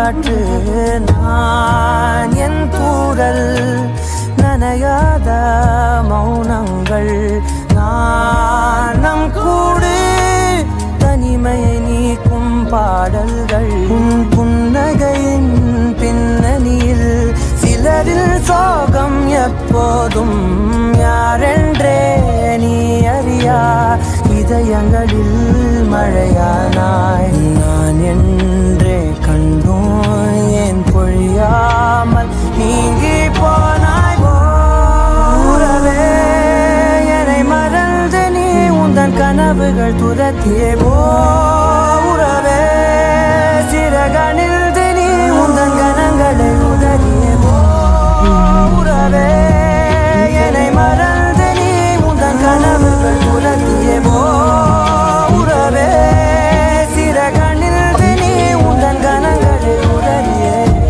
காற்று நான் என் தூரல் நனையாத மௌனங்கள் நாணம் கூடு தனிமையை நீக்கும் பாடல்கள் உன் புன்னகையின் பின்னணியில் சிலரில் சோகம் எப்போதும் யாரென்றே நீ அறியா இதயங்களில் மழையானாய் நான் என்றே கண்டோம் ஏன் பொழியாமல் நீங்கி போனாய் உறவே என்னை மறந்து நீ உந்தன் கனவுகள் துரத்தியே போ உறவே சிறகணில் நீ உந்தன் கனங்களை உதறியே போ உறவே என்னை மறந்து நீ உந்தன் கனவுகள் துரத்தியே போ உறவே சிறகணில் நீ உந்தன் கனங்களை உதறியே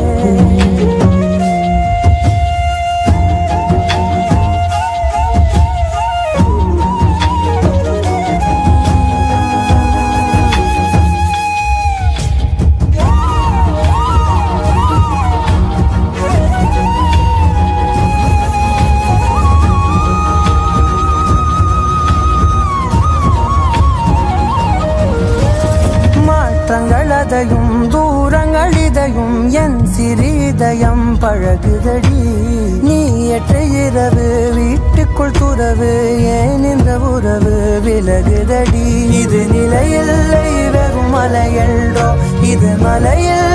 மாற்றங்கள் அதையும் தூரங்கள் இதையும் என் சிறிதயம் பழகுதடி நீ எற்ற இரவு வீட்டுக்குள் துறவு ஏன் இந்த உறவு விலகுதடி இது நிலையில்லை வெறும் மலையல்றோ இது மலையில்